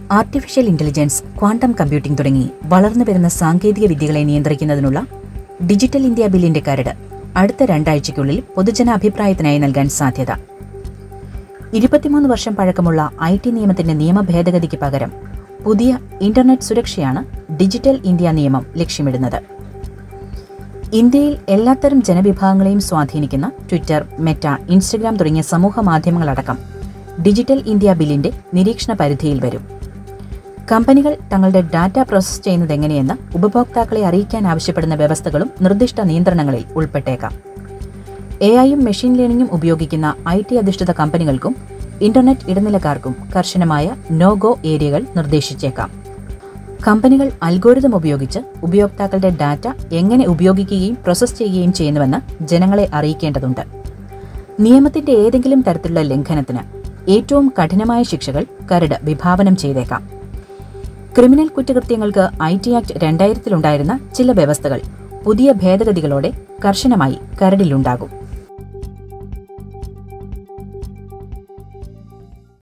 artificial intelligence quantum computing തുടങ്ങി വളർന്നു വരുന്ന സാങ്കേതിക വിദ്യകളെ നിയന്ത്രിക്കുന്നതിനുള്ള ഡിജിറ്റൽ ഇന്ത്യ ബില്ലിന്റെ കരട് അടുത്ത രണ്ടാഴ്ചയ്ക്കുള്ളിൽ പൊതുജനാഭിപ്രായത്തിനായി നൽകാൻ സാധ്യത ഇരുപത്തിമൂന്ന് വർഷം പഴക്കമുള്ള ഐ ടി നിയമത്തിന്റെ നിയമ ഭേദഗതിക്ക് പകരം പുതിയ ഇന്റർനെറ്റ് സുരക്ഷയാണ് ഡിജിറ്റൽ ഇന്ത്യ നിയമം ലക്ഷ്യമിടുന്നത് ഇന്ത്യയിൽ എല്ലാത്തരം ജനവിഭാഗങ്ങളെയും സ്വാധീനിക്കുന്ന ട്വിറ്റർ മെറ്റ ഇൻസ്റ്റഗ്രാം തുടങ്ങിയ സമൂഹ മാധ്യമങ്ങളടക്കം ഡിജിറ്റൽ ഇന്ത്യ ബില്ലിന്റെ നിരീക്ഷണ പരിധിയിൽ വരും കമ്പനികൾ തങ്ങളുടെ ഡാറ്റ പ്രോസസ് ചെയ്യുന്നത് എങ്ങനെയെന്ന് ഉപഭോക്താക്കളെ അറിയിക്കാൻ ആവശ്യപ്പെടുന്ന വ്യവസ്ഥകളും നിർദ്ദിഷ്ട നിയന്ത്രണങ്ങളിൽ ഉൾപ്പെട്ടേക്കാം എ ഐയും മെഷീൻ ലേണിംഗും ഉപയോഗിക്കുന്ന ഐ ടി അധിഷ്ഠിത കമ്പനികൾക്കും ഇന്റർനെറ്റ് ഇടനിലക്കാർക്കും കർശനമായ നോ ഗോ ഏരിയകൾ നിർദ്ദേശിച്ചേക്കാം കമ്പനികൾ അൽഗോരിതം ഉപയോഗിച്ച് ഉപയോക്താക്കളുടെ ഡാറ്റ എങ്ങനെ ഉപയോഗിക്കുകയും പ്രോസസ് ചെയ്യുകയും ചെയ്യുന്നുവെന്ന് ജനങ്ങളെ അറിയിക്കേണ്ടതുണ്ട് നിയമത്തിന്റെ ഏതെങ്കിലും തരത്തിലുള്ള ലംഘനത്തിന് ഏറ്റവും കഠിനമായ ശിക്ഷകൾ കരട് വിഭാവനം ചെയ്തേക്കാം ക്രിമിനൽ കുറ്റകൃത്യങ്ങൾക്ക് ഐ ടി ആക്ട് രണ്ടായിരത്തിലുണ്ടായിരുന്ന ചില വ്യവസ്ഥകൾ പുതിയ ഭേദഗതികളോടെ കർശനമായി കരടിലുണ്ടാകും